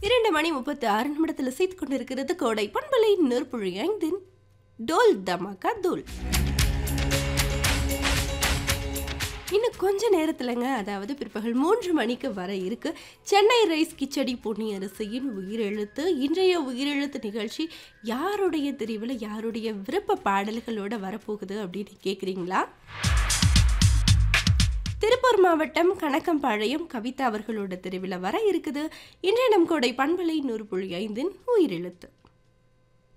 இரண்டு மணி முப்பத்தி ஆறு நிமிடத்தில் செய்து கொண்டிருக்கிறது கோடை பண்பலை நெற்புழி ஐந்தின் டோல் தமாக்கா தூள் இன்னும் கொஞ்ச நேரத்துலங்க அதாவது பிற்பகல் மூன்று மணிக்கு வர இருக்கு சென்னை ரைஸ் கிச்சடி பொன்னி அரிசியின் உயிரெழுத்து இன்றைய உயிரெழுத்து நிகழ்ச்சி யாருடைய தெரிவில் யாருடைய விருப்ப பாடல்களோட வரப்போகுது அப்படின்னு கேட்குறீங்களா திருப்பூர் மாவட்டம் கணக்கம்பாளையம் கவிதா அவர்களோட தெருவில் வர இருக்குது இன்றைய நம் கோடை பண்பலை நூறு புள்ளி ஐந்தின் உயிரெழுத்து